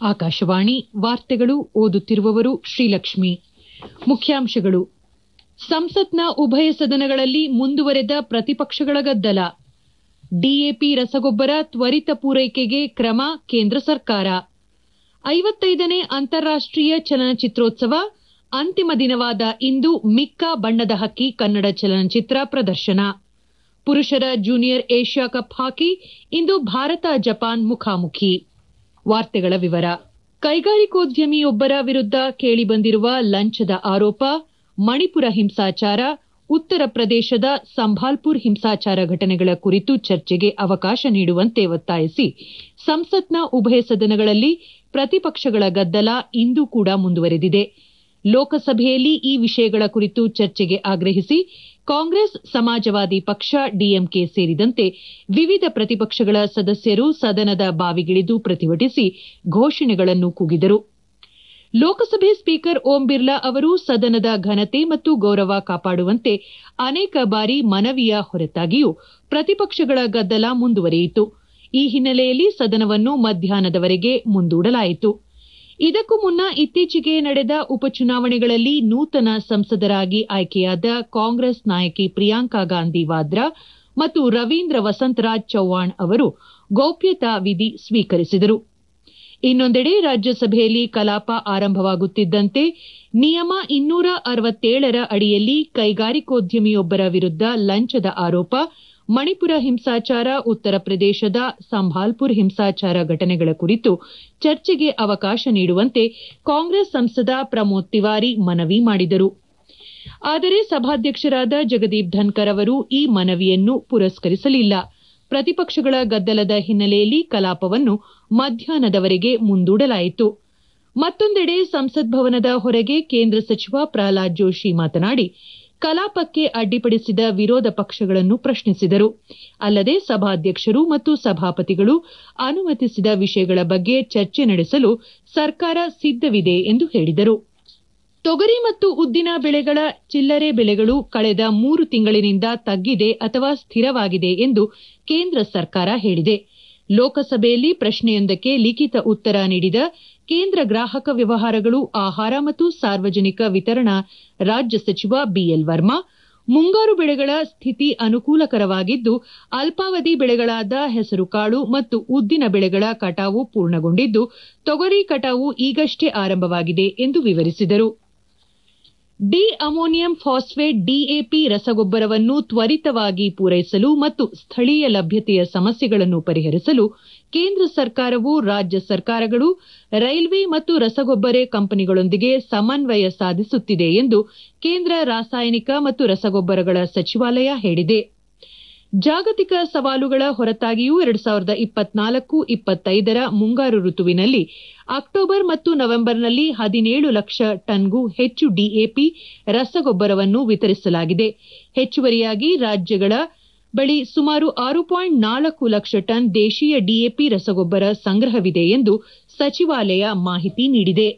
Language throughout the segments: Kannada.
ಆಕಾಶವಾಣಿ ವಾರ್ತೆಗಳು ಓದುತ್ತಿರುವವರು ಶ್ರೀಲಕ್ಷ್ಮಿ ಮುಖ್ಯಾಂಶಗಳು ಸಂಸತ್ನ ಉಭಯ ಸದನಗಳಲ್ಲಿ ಮುಂದುವರೆದ ಪ್ರತಿಪಕ್ಷಗಳ ಗದ್ದಲ ಡಿಎಪಿ ರಸಗೊಬ್ಬರ ತ್ವರಿತ ಪೂರೈಕೆಗೆ ಕ್ರಮ ಕೇಂದ್ರ ಸರ್ಕಾರ ಐವತ್ತೈದನೇ ಅಂತಾರಾಷ್ಟೀಯ ಚಲನಚಿತ್ರೋತ್ಸವ ಅಂತಿಮ ದಿನವಾದ ಇಂದು ಮಿಕ್ಕ ಬಣ್ಣದ ಹಕ್ಕಿ ಕನ್ನಡ ಚಲನಚಿತ್ರ ಪ್ರದರ್ಶನ ಪುರುಷರ ಜೂನಿಯರ್ ಏಷ್ಯಾ ಕಪ್ ಹಾಕಿ ಇಂದು ಭಾರತ ಜಪಾನ್ ಮುಖಾಮುಖಿ ವಾರ್ತೆಗಳ ವಿವರ ಕೈಗಾರಿಕೋದ್ಯಮಿಯೊಬ್ಬರ ವಿರುದ್ದ ಕೇಳಿಬಂದಿರುವ ಲಂಚದ ಆರೋಪ ಮಣಿಪುರ ಹಿಂಸಾಚಾರ ಉತ್ತರ ಪ್ರದೇಶದ ಸಂಭಾಲ್ಪುರ್ ಹಿಂಸಾಚಾರ ಘಟನೆಗಳ ಕುರಿತು ಚರ್ಚೆಗೆ ಅವಕಾಶ ನೀಡುವಂತೆ ಒತ್ತಾಯಿಸಿ ಸಂಸತ್ನ ಉಭಯ ಸದನಗಳಲ್ಲಿ ಪ್ರತಿಪಕ್ಷಗಳ ಗದ್ದಲ ಇಂದು ಕೂಡ ಮುಂದುವರೆದಿದೆ ಲೋಕಸಭೆಯಲ್ಲಿ ಈ ವಿಷಯಗಳ ಕುರಿತು ಚರ್ಚೆಗೆ ಆಗ್ರಹಿಸಿ ಕಾಂಗ್ರೆಸ್ ಸಮಾಜವಾದಿ ಪಕ್ಷ ಡಿಎಂಕೆ ಸೇರಿದಂತೆ ವಿವಿಧ ಪ್ರತಿಪಕ್ಷಗಳ ಸದಸ್ಯರು ಸದನದ ಬಾವಿಗಿಳಿದು ಪ್ರತಿಭಟಿಸಿ ಘೋಷಣೆಗಳನ್ನು ಕೂಗಿದರು ಲೋಕಸಭೆ ಸ್ಪೀಕರ್ ಓಂ ಬಿರ್ಲಾ ಅವರು ಸದನದ ಘನತೆ ಮತ್ತು ಗೌರವ ಕಾಪಾಡುವಂತೆ ಅನೇಕ ಬಾರಿ ಮನವಿಯ ಹೊರತಾಗಿಯೂ ಪ್ರತಿಪಕ್ಷಗಳ ಗದ್ದಲ ಮುಂದುವರಿಯಿತು ಈ ಹಿನ್ನೆಲೆಯಲ್ಲಿ ಸದನವನ್ನು ಮಧ್ಯಾಹ್ನದವರೆಗೆ ಮುಂದೂಡಲಾಯಿತು ಇದಕ್ಕೂ ಮುನ್ನ ಇತ್ತೀಚೆಗೆ ನಡೆದ ಉಪಚುನಾವಣೆಗಳಲ್ಲಿ ನೂತನ ಸಂಸದರಾಗಿ ಆಯ್ಕೆಯಾದ ಕಾಂಗ್ರೆಸ್ ನಾಯಕಿ ಪ್ರಿಯಾಂಕಾ ಗಾಂಧಿ ವಾದ್ರಾ ಮತ್ತು ರವೀಂದ್ರ ವಸಂತರಾಜ್ ಚೌಹಾಣ್ ಅವರು ಗೌಪ್ಯತಾ ವಿಧಿ ಸ್ವೀಕರಿಸಿದರು ಇನ್ನೊಂದೆಡೆ ರಾಜ್ಯಸಭೆಯಲ್ಲಿ ಕಲಾಪ ಆರಂಭವಾಗುತ್ತಿದ್ದಂತೆ ನಿಯಮ ಇನ್ನೂರ ಅರವತ್ತೇಳರ ಅಡಿಯಲ್ಲಿ ಕೈಗಾರಿಕೋದ್ಯಮಿಯೊಬ್ಬರ ವಿರುದ್ದ ಲಂಚದ ಆರೋಪ ಮಣಿಪುರ ಹಿಂಸಾಚಾರ ಉತ್ತರ ಪ್ರದೇಶದ ಸಂಭಾಲ್ಪುರ್ ಹಿಂಸಾಚಾರ ಘಟನೆಗಳ ಕುರಿತು ಚರ್ಚೆಗೆ ಅವಕಾಶ ನೀಡುವಂತೆ ಕಾಂಗ್ರೆಸ್ ಸಂಸದ ಪ್ರಮೋದ್ ತಿವಾರಿ ಮನವಿ ಮಾಡಿದರು ಆದರೆ ಸಭಾಧ್ಯಕ್ಷರಾದ ಜಗದೀಪ್ ಧನ್ಕರ್ ಅವರು ಈ ಮನವಿಯನ್ನು ಪುರಸ್ಕರಿಸಲಿಲ್ಲ ಪ್ರತಿಪಕ್ಷಗಳ ಗದ್ದಲದ ಹಿನ್ನೆಲೆಯಲ್ಲಿ ಕಲಾಪವನ್ನು ಮಧ್ಯಾಹ್ನದವರೆಗೆ ಮುಂದೂಡಲಾಯಿತು ಮತ್ತೊಂದೆಡೆ ಸಂಸತ್ ಭವನದ ಹೊರಗೆ ಕೇಂದ್ರ ಸಚಿವ ಪ್ರಹ್ಲಾದ್ ಜೋಶಿ ಮಾತನಾಡಿ ಕಲಾಪಕ್ಕೆ ಅಡ್ಡಿಪಡಿಸಿದ ವಿರೋಧ ಪಕ್ಷಗಳನ್ನು ಪ್ರಶ್ನಿಸಿದರು ಅಲ್ಲದೆ ಸಭಾಧ್ಯಕ್ಷರು ಮತ್ತು ಸಭಾಪತಿಗಳು ಅನುಮತಿಸಿದ ವಿಷಯಗಳ ಬಗ್ಗೆ ಚರ್ಚೆ ನಡೆಸಲು ಸರ್ಕಾರ ಸಿದ್ದವಿದೆ ಎಂದು ಹೇಳಿದರು ತೊಗರಿ ಮತ್ತು ಉದ್ದಿನ ಬೆಳೆಗಳ ಚಿಲ್ಲರೆ ಬೆಲೆಗಳು ಕಳೆದ ಮೂರು ತಿಂಗಳಿನಿಂದ ತಗ್ಗಿದೆ ಅಥವಾ ಸ್ಥಿರವಾಗಿದೆ ಎಂದು ಕೇಂದ್ರ ಸರ್ಕಾರ ಹೇಳಿದೆ ಲೋಕಸಭೆಯಲ್ಲಿ ಪ್ರಶ್ನೆಯೊಂದಕ್ಕೆ ಲಿಖಿತ ಉತ್ತರ ನೀಡಿದ ಕೇಂದ್ರ ಗ್ರಾಹಕ ವ್ಯವಹಾರಗಳು ಆಹಾರ ಮತ್ತು ಸಾರ್ವಜನಿಕ ವಿತರಣಾ ರಾಜ್ಯ ಸಚಿವ ಬಿಎಲ್ ವರ್ಮಾ ಮುಂಗಾರು ಬೆಳೆಗಳ ಸ್ಥಿತಿ ಅನುಕೂಲಕರವಾಗಿದ್ದು ಅಲ್ಪಾವಧಿ ಬೆಳೆಗಳಾದ ಹೆಸರುಕಾಳು ಮತ್ತು ಉದ್ದಿನ ಬೆಳೆಗಳ ಕಟಾವು ಪೂರ್ಣಗೊಂಡಿದ್ದು ತೊಗರಿ ಕಟಾವು ಈಗಷ್ಟೇ ಆರಂಭವಾಗಿದೆ ಎಂದು ವಿವರಿಸಿದರು ಡಿ ಅಮೋನಿಯಂ ಫಾಸ್ಫೇಟ್ ಡಿಎಪಿ ರಸಗೊಬ್ಬರವನ್ನು ತ್ವರಿತವಾಗಿ ಪೂರೈಸಲು ಮತ್ತು ಸ್ಥಳೀಯ ಲಭ್ಯತೆಯ ಸಮಸ್ಯೆಗಳನ್ನು ಪರಿಹರಿಸಲು ಕೇಂದ್ರ ಸರ್ಕಾರವು ರಾಜ್ಯ ಸರ್ಕಾರಗಳು ರೈಲ್ವೆ ಮತ್ತು ರಸಗೊಬ್ಬರ ಕಂಪನಿಗಳೊಂದಿಗೆ ಸಮನ್ವಯ ಸಾಧಿಸುತ್ತಿದೆ ಎಂದು ಕೇಂದ್ರ ರಾಸಾಯನಿಕ ಮತ್ತು ರಸಗೊಬ್ಬರಗಳ ಸಚಿವಾಲಯ ಹೇಳಿದೆ ಜಾಗತಿಕ ಸವಾಲುಗಳ ಹೊರತಾಗಿಯೂ ಎರಡು ಸಾವಿರದ ಇಪ್ಪತ್ನಾಲ್ಕು ಇಪ್ಪತ್ತೈದರ ಮುಂಗಾರು ಋತುವಿನಲ್ಲಿ ಅಕ್ಟೋಬರ್ ಮತ್ತು ನವೆಂಬರ್ನಲ್ಲಿ ಹದಿನೇಳು ಲಕ್ಷ ಟನ್ಗೂ ಹೆಚ್ಚು ಡಿಎಪಿ ರಸಗೊಬ್ಬರವನ್ನು ವಿತರಿಸಲಾಗಿದೆ ಹೆಚ್ಚುವರಿಯಾಗಿ ರಾಜ್ಯಗಳ ಬಳಿ ಸುಮಾರು ಆರು ಪಾಯಿಂಟ್ ನಾಲ್ಕು ಲಕ್ಷ ಟನ್ ದೇಶೀಯ ಡಿಎಪಿ ರಸಗೊಬ್ಬರ ಸಂಗ್ರಹವಿದೆ ಎಂದು ಸಚಿವಾಲಯ ಮಾಹಿತಿ ನೀಡಿದೆ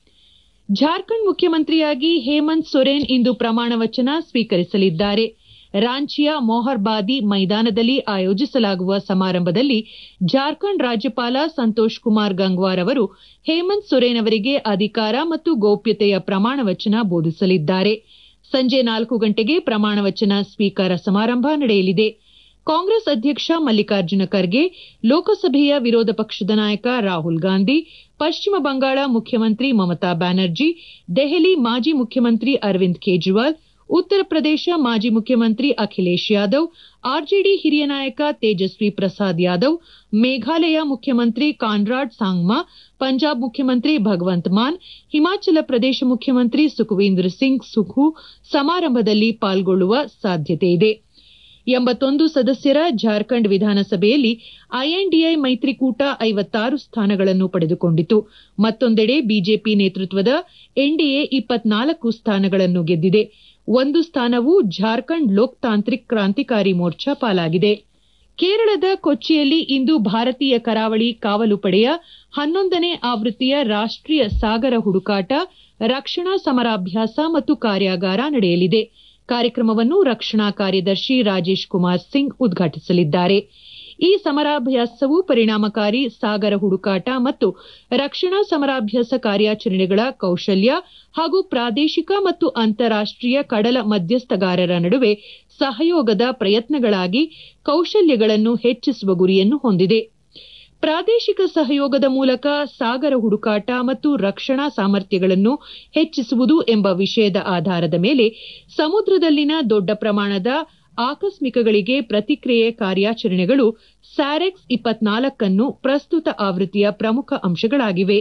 ಜಾರ್ಖಂಡ್ ಮುಖ್ಯಮಂತ್ರಿಯಾಗಿ ಹೇಮಂತ್ ಸೊರೇನ್ ಇಂದು ಪ್ರಮಾಣ ವಚನ ಸ್ವೀಕರಿಸಲಿದ್ದಾರೆ ರಾಂಚಿಯ ಮೊಹರ್ಬಾದಿ ಮೈದಾನದಲ್ಲಿ ಆಯೋಜಿಸಲಾಗುವ ಸಮಾರಂಭದಲ್ಲಿ ಜಾರ್ಖಂಡ್ ರಾಜ್ಯಪಾಲ ಸಂತೋಷ್ ಕುಮಾರ್ ಗಂಗ್ವಾರ್ ಅವರು ಹೇಮಂತ್ ಸೊರೇನ್ ಅವರಿಗೆ ಅಧಿಕಾರ ಮತ್ತು ಗೌಪ್ಯತೆಯ ಪ್ರಮಾಣ ವಚನ ಬೋಧಿಸಲಿದ್ದಾರೆ ಸಂಜೆ ನಾಲ್ಕು ಗಂಟೆಗೆ ಪ್ರಮಾಣ ವಚನ ಸ್ವೀಕಾರ ಸಮಾರಂಭ ನಡೆಯಲಿದೆ ಕಾಂಗ್ರೆಸ್ ಅಧ್ಯಕ್ಷ ಮಲ್ಲಿಕಾರ್ಜುನ ಖರ್ಗೆ ಲೋಕಸಭೆಯ ವಿರೋಧ ಪಕ್ಷದ ನಾಯಕ ರಾಹುಲ್ ಗಾಂಧಿ ಪಶ್ಚಿಮ ಬಂಗಾಳ ಮುಖ್ಯಮಂತ್ರಿ ಮಮತಾ ಬ್ಯಾನರ್ಜಿ ದೆಹಲಿ ಮಾಜಿ ಮುಖ್ಯಮಂತ್ರಿ ಅರವಿಂದ್ ಕೇಜ್ರಿವಾಲ್ ಉತ್ತರ ಪ್ರದೇಶ ಮಾಜಿ ಮುಖ್ಯಮಂತ್ರಿ ಅಖಿಲೇಶ್ ಯಾದವ್ ಆರ್ಜೆಡಿ ಹಿರಿಯ ನಾಯಕ ತೇಜಸ್ವಿ ಪ್ರಸಾದ್ ಯಾದವ್ ಮೇಘಾಲಯ ಮುಖ್ಯಮಂತ್ರಿ ಕಾನ್ರಾಡ್ ಸಾಂಗ್ಮಾ ಪಂಜಾಬ್ ಮುಖ್ಯಮಂತ್ರಿ ಭಗವಂತ್ ಮಾನ್ ಹಿಮಾಚಲ ಪ್ರದೇಶ ಮುಖ್ಯಮಂತ್ರಿ ಸುಖವೀಂದ್ರ ಸಿಂಗ್ ಸುಖು ಸಮಾರಂಭದಲ್ಲಿ ಪಾಲ್ಗೊಳ್ಳುವ ಸಾಧ್ಯತೆಯಿದೆ ಎಂಬತ್ತೊಂದು ಸದಸ್ಯರ ಜಾರ್ಖಂಡ್ ವಿಧಾನಸಭೆಯಲ್ಲಿ ಐಎನ್ಡಿಎ ಮೈತ್ರಿಕೂಟ ಐವತ್ತಾರು ಸ್ಥಾನಗಳನ್ನು ಪಡೆದುಕೊಂಡಿತು ಮತ್ತೊಂದೆಡೆ ಬಿಜೆಪಿ ನೇತೃತ್ವದ ಎನ್ಡಿಎ ಇಪ್ಪತ್ನಾಲ್ಕು ಸ್ಥಾನಗಳನ್ನು ಗೆದ್ದಿದೆ ಒಂದು ಸ್ಥಾನವು ಜಾರ್ಖಂಡ್ ಲೋಕ್ತಾಂತ್ರಿಕ್ ಕ್ರಾಂತಿಕಾರಿ ಮೋರ್ಚಾ ಪಾಲಾಗಿದೆ ಕೇರಳದ ಕೊಚ್ಚಿಯಲ್ಲಿ ಇಂದು ಭಾರತೀಯ ಕರಾವಳಿ ಕಾವಲು ಪಡೆಯ ಹನ್ನೊಂದನೇ ಆವೃತ್ತಿಯ ರಾಷ್ಟೀಯ ಸಾಗರ ಹುಡುಕಾಟ ರಕ್ಷಣಾ ಸಮರಾಭ್ಯಾಸ ಮತ್ತು ಕಾರ್ಯಾಗಾರ ನಡೆಯಲಿದೆ ಕಾರ್ಯಕ್ರಮವನ್ನು ರಕ್ಷಣಾ ಕಾರ್ಯದರ್ಶಿ ರಾಜೇಶ್ ಕುಮಾರ್ ಸಿಂಗ್ ಉದ್ಘಾಟಿಸಲಿದ್ದಾರೆ ಈ ಸಮರಾಭ್ಯಾಸವು ಪರಿಣಾಮಕಾರಿ ಸಾಗರ ಹುಡುಕಾಟ ಮತ್ತು ರಕ್ಷಣಾ ಸಮರಾಭ್ಯಾಸ ಕಾರ್ಯಾಚರಣೆಗಳ ಕೌಶಲ್ಯ ಹಾಗೂ ಪ್ರಾದೇಶಿಕ ಮತ್ತು ಅಂತಾರಾಷ್ಟೀಯ ಕಡಲ ಮಧ್ಯಸ್ಥಗಾರರ ನಡುವೆ ಸಹಯೋಗದ ಪ್ರಯತ್ನಗಳಾಗಿ ಕೌಶಲ್ಯಗಳನ್ನು ಹೆಚ್ಚಿಸುವ ಗುರಿಯನ್ನು ಹೊಂದಿದೆ ಪ್ರಾದೇಶಿಕ ಸಹಯೋಗದ ಮೂಲಕ ಸಾಗರ ಹುಡುಕಾಟ ಮತ್ತು ರಕ್ಷಣಾ ಸಾಮರ್ಥ್ಯಗಳನ್ನು ಹೆಚ್ಚಿಸುವುದು ಎಂಬ ವಿಷಯದ ಆಧಾರದ ಮೇಲೆ ಸಮುದ್ರದಲ್ಲಿನ ದೊಡ್ಡ ಪ್ರಮಾಣದ ಆಕಸ್ಮಿಕಗಳಿಗೆ ಪ್ರತಿಕ್ರಿಯೆ ಕಾರ್ಯಾಚರಣೆಗಳು ಸ್ಯಾರೆಕ್ಸ್ ಇಪ್ಪತ್ನಾಲ್ಕನ್ನು ಪ್ರಸ್ತುತ ಆವೃತ್ತಿಯ ಪ್ರಮುಖ ಅಂಶಗಳಾಗಿವೆ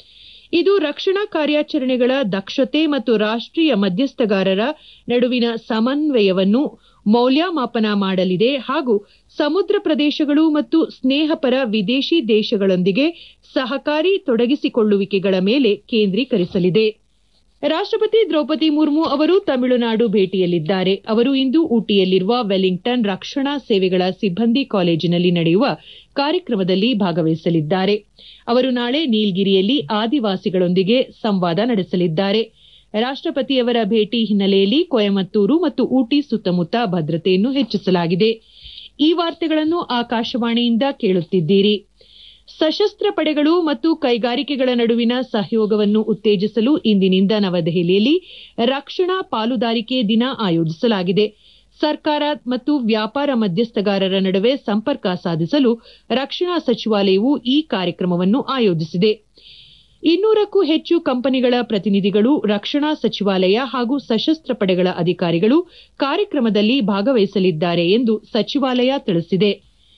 ಇದು ರಕ್ಷಣಾ ಕಾರ್ಯಾಚರಣೆಗಳ ದಕ್ಷತೆ ಮತ್ತು ರಾಷ್ಟೀಯ ಮಧ್ಯಸ್ಥಗಾರರ ನಡುವಿನ ಸಮನ್ವಯವನ್ನು ಮೌಲ್ಯಮಾಪನ ಮಾಡಲಿದೆ ಹಾಗೂ ಸಮುದ್ರ ಪ್ರದೇಶಗಳು ಮತ್ತು ಸ್ನೇಹಪರ ವಿದೇಶಿ ದೇಶಗಳೊಂದಿಗೆ ಸಹಕಾರಿ ತೊಡಗಿಸಿಕೊಳ್ಳುವಿಕೆಗಳ ಮೇಲೆ ಕೇಂದ್ರೀಕರಿಸಲಿದೆ ರಾಷ್ಟಪತಿ ದ್ರೌಪದಿ ಮುರ್ಮು ಅವರು ತಮಿಳುನಾಡು ಭೇಟಿಯಲ್ಲಿದ್ದಾರೆ ಅವರು ಇಂದು ಊಟಿಯಲ್ಲಿರುವ ವೆಲ್ಲಿಂಗ್ಟನ್ ರಕ್ಷಣಾ ಸೇವೆಗಳ ಸಿಬ್ಬಂದಿ ಕಾಲೇಜಿನಲ್ಲಿ ನಡೆಯುವ ಕಾರ್ಯಕ್ರಮದಲ್ಲಿ ಭಾಗವಹಿಸಲಿದ್ದಾರೆ ಅವರು ನಾಳೆ ನೀಲ್ಗಿರಿಯಲ್ಲಿ ಆದಿವಾಸಿಗಳೊಂದಿಗೆ ಸಂವಾದ ನಡೆಸಲಿದ್ದಾರೆ ರಾಷ್ಟಪತಿಯವರ ಭೇಟಿ ಹಿನ್ನೆಲೆಯಲ್ಲಿ ಕೊಯಮತ್ತೂರು ಮತ್ತು ಊಟಿ ಸುತ್ತಮುತ್ತ ಭದ್ರತೆಯನ್ನು ಹೆಚ್ಚಿಸಲಾಗಿದೆ ಈ ವಾರ್ತೆಗಳನ್ನು ಆಕಾಶವಾಣಿಯಿಂದ ಕೇಳುತ್ತಿದ್ದೀರಿ ಸಶಸ್ತ್ರ ಪಡೆಗಳು ಮತ್ತು ಕೈಗಾರಿಕೆಗಳ ನಡುವಿನ ಸಹಯೋಗವನ್ನು ಉತ್ತೇಜಿಸಲು ಇಂದಿನಿಂದ ನವದೆಹಲಿಯಲ್ಲಿ ರಕ್ಷಣಾ ಪಾಲುದಾರಿಕೆ ದಿನ ಆಯೋಜಿಸಲಾಗಿದೆ ಸರ್ಕಾರ ಮತ್ತು ವ್ಯಾಪಾರ ಮಧ್ಯಸ್ಥಗಾರರ ನಡುವೆ ಸಂಪರ್ಕ ಸಾಧಿಸಲು ರಕ್ಷಣಾ ಸಚಿವಾಲಯವು ಈ ಕಾರ್ಯಕ್ರಮವನ್ನು ಆಯೋಜಿಸಿದೆ ಇನ್ನೂರಕ್ಕೂ ಹೆಚ್ಚು ಕಂಪನಿಗಳ ಪ್ರತಿನಿಧಿಗಳು ರಕ್ಷಣಾ ಸಚಿವಾಲಯ ಹಾಗೂ ಸಶಸ್ತ್ರ ಪಡೆಗಳ ಅಧಿಕಾರಿಗಳು ಕಾರ್ಯಕ್ರಮದಲ್ಲಿ ಭಾಗವಹಿಸಲಿದ್ದಾರೆ ಎಂದು ಸಚಿವಾಲಯ ತಿಳಿಸಿದೆ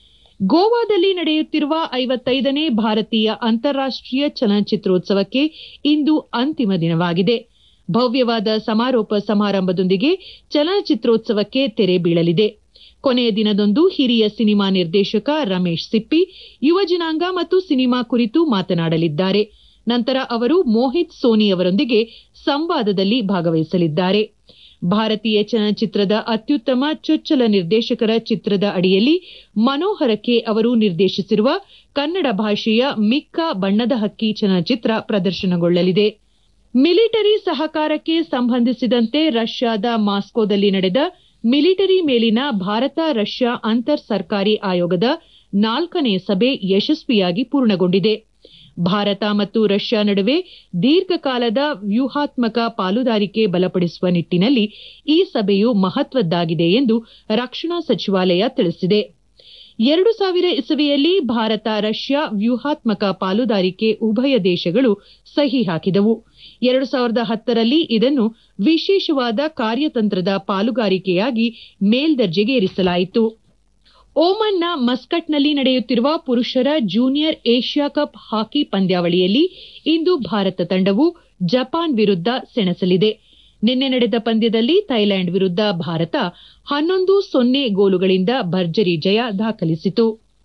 ಗೋವಾದಲ್ಲಿ ನಡೆಯುತ್ತಿರುವ ಐವತ್ತೈದನೇ ಭಾರತೀಯ ಅಂತಾರಾಷ್ಟೀಯ ಚಲನಚಿತ್ರೋತ್ಸವಕ್ಕೆ ಇಂದು ಅಂತಿಮ ದಿನವಾಗಿದೆ ಭವ್ಯವಾದ ಸಮಾರೋಪ ಸಮಾರಂಭದೊಂದಿಗೆ ಚಲನಚಿತ್ರೋತ್ಸವಕ್ಕೆ ತೆರೆ ಬೀಳಲಿದೆ ಕೊನೆಯ ದಿನದಂದು ಹಿರಿಯ ಸಿನಿಮಾ ನಿರ್ದೇಶಕ ರಮೇಶ್ ಸಿಪ್ಪಿ ಯುವ ಜನಾಂಗ ಮತ್ತು ಸಿನಿಮಾ ಕುರಿತು ಮಾತನಾಡಲಿದ್ದಾರೆ ನಂತರ ಅವರು ಮೋಹಿತ್ ಸೋನಿ ಅವರೊಂದಿಗೆ ಸಂವಾದದಲ್ಲಿ ಭಾಗವಹಿಸಲಿದ್ದಾರೆ ಭಾರತೀಯ ಚಲನಚಿತ್ರದ ಅತ್ಯುತ್ತಮ ಚೊಚ್ಚಲ ನಿರ್ದೇಶಕರ ಚಿತ್ರದ ಅಡಿಯಲ್ಲಿ ಮನೋಹರಕ್ಕೆ ಅವರು ನಿರ್ದೇಶಿಸಿರುವ ಕನ್ನಡ ಭಾಷೆಯ ಮಿಕ್ಕ ಬಣ್ಣದ ಹಕ್ಕಿ ಚಲನಚಿತ್ರ ಪ್ರದರ್ಶನಗೊಳ್ಳಲಿದೆ ಮಿಲಿಟರಿ ಸಹಕಾರಕ್ಕೆ ಸಂಬಂಧಿಸಿದಂತೆ ರಷ್ಯಾದ ಮಾಸ್ಕೋದಲ್ಲಿ ನಡೆದ ಮಿಲಿಟರಿ ಮೇಲಿನ ಭಾರತ ರಷ್ಯಾ ಅಂತರ್ ಸರ್ಕಾರಿ ಆಯೋಗದ ನಾಲ್ಕನೇ ಸಭೆ ಯಶಸ್ವಿಯಾಗಿ ಪೂರ್ಣಗೊಂಡಿದೆ ಭಾರತ ಮತ್ತು ರಷ್ಯಾ ನಡುವೆ ದೀರ್ಘಕಾಲದ ವ್ಯೂಹಾತ್ಮಕ ಪಾಲುದಾರಿಕೆ ಬಲಪಡಿಸುವ ನಿಟ್ಟಿನಲ್ಲಿ ಈ ಸಭೆಯು ಮಹತ್ವದ್ದಾಗಿದೆ ಎಂದು ರಕ್ಷಣಾ ಸಚಿವಾಲಯ ತಿಳಿಸಿದೆ ಎರಡು ಸಾವಿರ ಇಸವಿಯಲ್ಲಿ ಭಾರತ ರಷ್ಯಾ ವ್ಯೂಹಾತ್ಮಕ ಪಾಲುದಾರಿಕೆ ಉಭಯ ದೇಶಗಳು ಸಹಿ ಹಾಕಿದವು ಎರಡು ಸಾವಿರದ ಹತ್ತರಲ್ಲಿ ಇದನ್ನು ವಿಶೇಷವಾದ ಕಾರ್ಯತಂತ್ರದ ಪಾಲುಗಾರಿಕೆಯಾಗಿ ಮೇಲ್ದರ್ಜೆಗೇರಿಸಲಾಯಿತು ಓಮನ್ನ ಮಸ್ಕಟ್ನಲ್ಲಿ ನಡೆಯುತ್ತಿರುವ ಪುರುಷರ ಜೂನಿಯರ್ ಏಷ್ಯಾ ಕಪ್ ಹಾಕಿ ಪಂದ್ಯಾವಳಿಯಲ್ಲಿ ಇಂದು ಭಾರತ ತಂಡವು ಜಪಾನ್ ವಿರುದ್ಧ ಸೆಣಸಲಿದೆ ನಿನ್ನೆ ನಡೆದ ಪಂದ್ಯದಲ್ಲಿ ಥೈಲ್ಯಾಂಡ್ ವಿರುದ್ಧ ಭಾರತ ಹನ್ನೊಂದು ಸೊನ್ನೆ ಗೋಲುಗಳಿಂದ ಭರ್ಜರಿ ಜಯ ದಾಖಲಿಸಿತು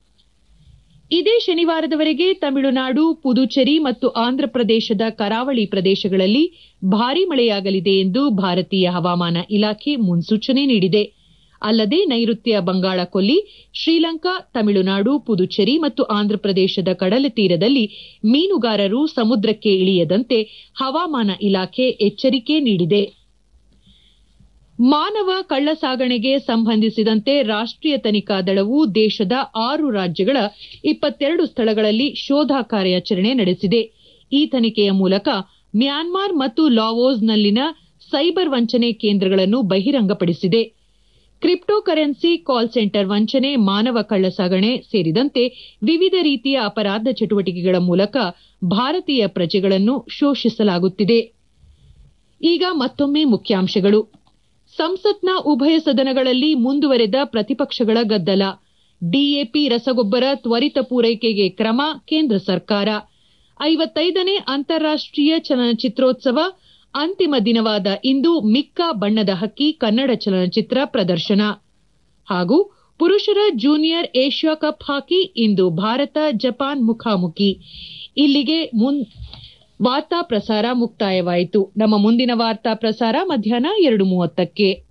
ಇದೇ ಶನಿವಾರದವರೆಗೆ ತಮಿಳುನಾಡು ಪುದುಚೇರಿ ಮತ್ತು ಆಂಧ್ರಪ್ರದೇಶದ ಕರಾವಳಿ ಪ್ರದೇಶಗಳಲ್ಲಿ ಭಾರೀ ಮಳೆಯಾಗಲಿದೆ ಎಂದು ಭಾರತೀಯ ಹವಾಮಾನ ಇಲಾಖೆ ಮುನ್ಸೂಚನೆ ನೀಡಿದೆ ಅಲ್ಲದೆ ನೈಋತ್ಯ ಬಂಗಾಳ ಕೊಲ್ಲಿ ಶ್ರೀಲಂಕಾ ತಮಿಳುನಾಡು ಪುದುಚೇರಿ ಮತ್ತು ಆಂಧ್ರಪ್ರದೇಶದ ಕಡಲ ತೀರದಲ್ಲಿ ಮೀನುಗಾರರು ಸಮುದ್ರಕ್ಕೆ ಇಳಿಯದಂತೆ ಹವಾಮಾನ ಇಲಾಖೆ ಎಚ್ಚರಿಕೆ ನೀಡಿದೆ ಮಾನವ ಕಳ್ಳಸಾಗಣೆಗೆ ಸಂಬಂಧಿಸಿದಂತೆ ರಾಷ್ಟೀಯ ತನಿಖಾ ದಳವು ದೇಶದ ಆರು ರಾಜ್ಯಗಳ ಇಪ್ಪತ್ತೆರಡು ಸ್ಥಳಗಳಲ್ಲಿ ಶೋಧ ಕಾರ್ಯಾಚರಣೆ ನಡೆಸಿದೆ ಈ ತನಿಖೆಯ ಮೂಲಕ ಮ್ಯಾನ್ಮಾರ್ ಮತ್ತು ಲಾವೋಸ್ನಲ್ಲಿನ ಸೈಬರ್ ವಂಚನೆ ಕೇಂದ್ರಗಳನ್ನು ಬಹಿರಂಗಪಡಿಸಿದೆ ಕ್ರಿಪ್ಟೋ ಕರೆನ್ಸಿ ಕಾಲ್ ಸೆಂಟರ್ ವಂಚನೆ ಮಾನವ ಕಳ್ಳಸಾಗಣೆ ಸೇರಿದಂತೆ ವಿವಿಧ ರೀತಿಯ ಅಪರಾಧ ಚಟುವಟಿಕೆಗಳ ಮೂಲಕ ಭಾರತೀಯ ಪ್ರಜೆಗಳನ್ನು ಶೋಷಿಸಲಾಗುತ್ತಿದೆ ಈಗ ಮತ್ತೊಮ್ಮೆ ಮುಖ್ಯಾಂಶಗಳು ಸಂಸತ್ನ ಉಭಯ ಸದನಗಳಲ್ಲಿ ಮುಂದುವರೆದ ಪ್ರತಿಪಕ್ಷಗಳ ಗದ್ದಲ ಡಿಎಪಿ ರಸಗೊಬ್ಬರ ತ್ವರಿತ ಪೂರೈಕೆಗೆ ಕ್ರಮ ಕೇಂದ್ರ ಸರ್ಕಾರ ಐವತ್ತೈದನೇ ಅಂತಾರಾಷ್ಟೀಯ ಚಲನಚಿತ್ರೋತ್ಸವ ಅಂತಿಮ ದಿನವಾದ ಇಂದು ಮಿಕ್ಕ ಬಣ್ಣದ ಹಕ್ಕಿ ಕನ್ನಡ ಚಲನಚಿತ್ರ ಪ್ರದರ್ಶನ ಹಾಗೂ ಪುರುಷರ ಜೂನಿಯರ್ ಏಷ್ಯಾ ಕಪ್ ಹಾಕಿ ಇಂದು ಭಾರತ ಜಪಾನ್ ಮುಖಾಮುಖಿ ಇಲ್ಲಿಗೆ ವಾರ್ತಾ ಪ್ರಸಾರ ಮುಕ್ತಾಯವಾಯಿತು ನಮ್ಮ ಮುಂದಿನ ವಾರ್ತಾ ಪ್ರಸಾರ ಮಧ್ಯಾಹ್ನ ಎರಡು ಮೂವತ್ತಕ್ಕೆ